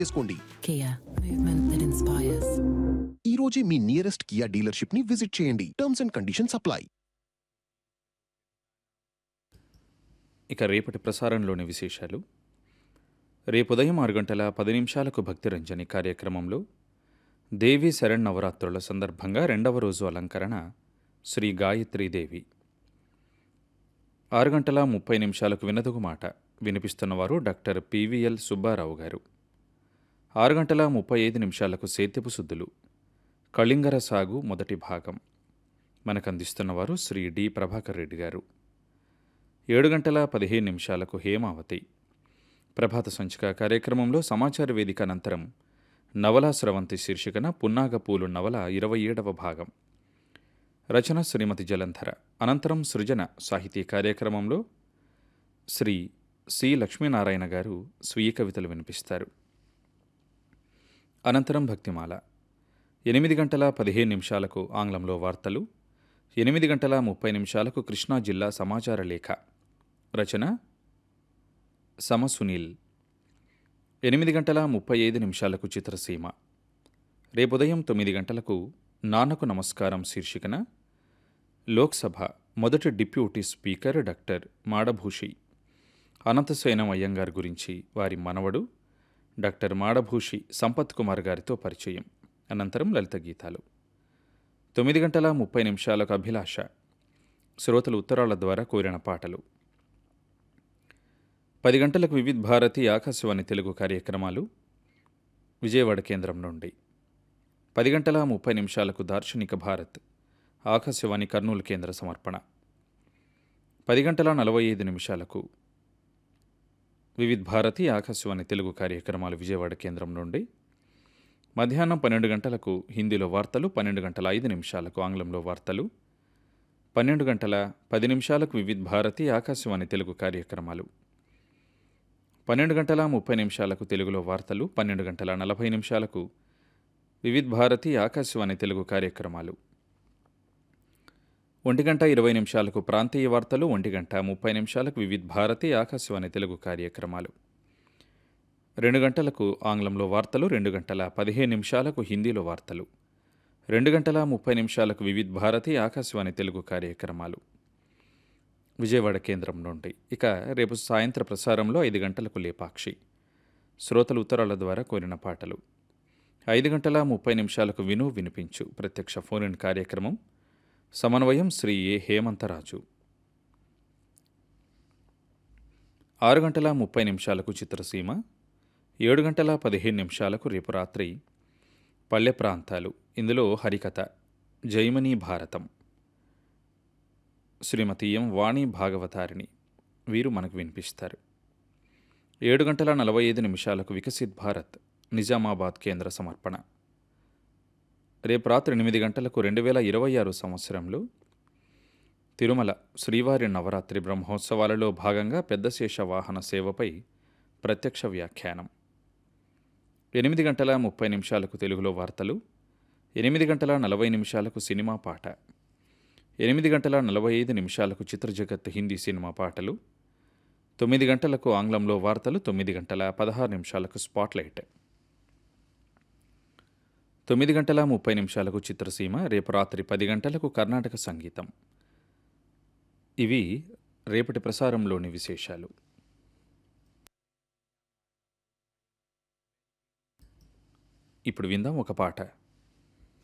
చేసుకోండి Kia, movement that inspires. ఈ రోజే మీ నియరెస్ట్ కియా డీలర్షిప్ ని విజిట్ చేయండి టర్మ్స్ అండ్ కండిషన్స్ అప్లై ఇక రేపటి ప్రసారంలోని విశేషాలు రేపు ఉదయం ఆరు గంటల పది నిమిషాలకు భక్తిరంజని కార్యక్రమంలో దేవి శరణ్ నవరాత్రుల సందర్భంగా రెండవ రోజు అలంకరణ శ్రీ గాయత్రీదేవి ఆరు గంటల ముప్పై నిమిషాలకు వినదుగు మాట వినిపిస్తున్నవారు డాక్టర్ పివిఎల్ సుబ్బారావు గారు ఆరు గంటల ముప్పై ఐదు నిమిషాలకు సేత్యపు శుద్ధులు కళింగర సాగు మొదటి భాగం మనకు అందిస్తున్నవారు శ్రీ డి ప్రభాకర్ రెడ్డి గారు ఏడు గంటల పదిహేను నిమిషాలకు హేమావతి ప్రభాత సంచిక కార్యక్రమంలో సమాచార వేదిక అనంతరం నవలా స్రవంతి శీర్షికన పున్నాగ పూలు నవల ఇరవై ఏడవ భాగం రచన శ్రీమతి జలంధర అనంతరం సృజన సాహితీ కార్యక్రమంలో శ్రీ సి లక్ష్మీనారాయణ గారు స్వీయ కవితలు వినిపిస్తారు అనంతరం భక్తిమాల ఎనిమిది గంటల పదిహేను నిమిషాలకు ఆంగ్లంలో వార్తలు ఎనిమిది గంటల ముప్పై నిమిషాలకు కృష్ణా జిల్లా సమాచార లేఖ రచన సమ సునీల్ ఎనిమిది గంటల ముప్పై ఐదు నిమిషాలకు చిత్రసీమ రేపు ఉదయం తొమ్మిది గంటలకు నాన్నకు నమస్కారం శీర్షికన లోక్సభ మొదటి deputy speaker doctor Madabhushi Ananthasayanam Ayyangar గురించి వారి మనవడు డాక్టర్ మాడభూషి సంపత్ కుమార్ గారితో పరిచయం అనంతరం లలిత గీతాలు తొమ్మిది గంటల ముప్పై నిమిషాలకు అభిలాష శ్రోతలు ఉత్తరాల ద్వారా కోరిన పాటలు పది గంటలకు వివిధ్ భారతి ఆకాశవాణి తెలుగు కార్యక్రమాలు విజయవాడ కేంద్రం నుండి పది గంటల ముప్పై నిమిషాలకు దార్శనిక భారత్ ఆకాశవాణి కర్నూలు కేంద్ర సమర్పణ పది గంటల నలభై ఐదు నిమిషాలకు వివిధ్ భారతి ఆకాశవాణి తెలుగు కార్యక్రమాలు విజయవాడ కేంద్రం నుండి మధ్యాహ్నం పన్నెండు గంటలకు హిందీలో వార్తలు పన్నెండు గంటల ఐదు నిమిషాలకు ఆంగ్లంలో వార్తలు పన్నెండు గంటల పది నిమిషాలకు వివిధ్ భారతి ఆకాశవాణి తెలుగు కార్యక్రమాలు పన్నెండు గంటల ముప్పై నిమిషాలకు తెలుగులో వార్తలు పన్నెండు గంటల నలభై నిమిషాలకు వివిధ్ భారతి ఆకాశవాణి తెలుగు కార్యక్రమాలు ఒంటి గంట ఇరవై నిమిషాలకు ప్రాంతీయ వార్తలు ఒంటి గంట ముప్పై నిమిషాలకు వివిధ్ భారతి ఆకాశవాణి తెలుగు కార్యక్రమాలు రెండు గంటలకు ఆంగ్లంలో వార్తలు రెండు గంటల పదిహేను నిమిషాలకు హిందీలో వార్తలు రెండు గంటల ముప్పై నిమిషాలకు వివిధ్ భారతి ఆకాశవాణి తెలుగు కార్యక్రమాలు విజయవాడ కేంద్రం నుండి ఇక రేపు సాయంత్ర ప్రసారంలో ఐదు గంటలకు లేపాక్షి శ్రోతలు ఉత్తరాల ద్వారా కోరిన పాటలు ఐదు గంటల ముప్పై నిమిషాలకు విను వినిపించు ప్రత్యక్ష ఫోన్ ఇన్ కార్యక్రమం సమన్వయం శ్రీ ఏ హేమంతరాజు ఆరు గంటల ముప్పై నిమిషాలకు చిత్రసీమ ఏడు గంటల పదిహేను నిమిషాలకు రేపు రాత్రి పల్లె ప్రాంతాలు ఇందులో హరికథ జైమనీ భారతం శ్రీమతి ఎం వాణి భాగవతారిణి వీరు మనకు వినిపిస్తారు ఏడు గంటల నలభై ఐదు నిమిషాలకు వికసిత్ భారత్ నిజామాబాద్ కేంద్ర సమర్పణ రేపు రాత్రి ఎనిమిది గంటలకు రెండు వేల ఇరవై ఆరు సంవత్సరంలో తిరుమల శ్రీవారి నవరాత్రి బ్రహ్మోత్సవాలలో భాగంగా పెద్దశేష వాహన సేవపై ప్రత్యక్ష వ్యాఖ్యానం ఎనిమిది గంటల ముప్పై నిమిషాలకు తెలుగులో వార్తలు ఎనిమిది గంటల నలభై నిమిషాలకు సినిమా పాట ఎనిమిది గంటల నలభై ఐదు నిమిషాలకు చిత్రజగత్ హిందీ సినిమా పాటలు తొమ్మిది గంటలకు ఆంగ్లంలో వార్తలు తొమ్మిది గంటల పదహారు నిమిషాలకు స్పాట్లైట్ తొమ్మిది గంటల ముప్పై నిమిషాలకు చిత్రసీమ రేపు రాత్రి పది గంటలకు కర్ణాటక సంగీతం ఇవి రేపటి ప్రసారంలోని విశేషాలు ఇప్పుడు విందాం ఒక పాట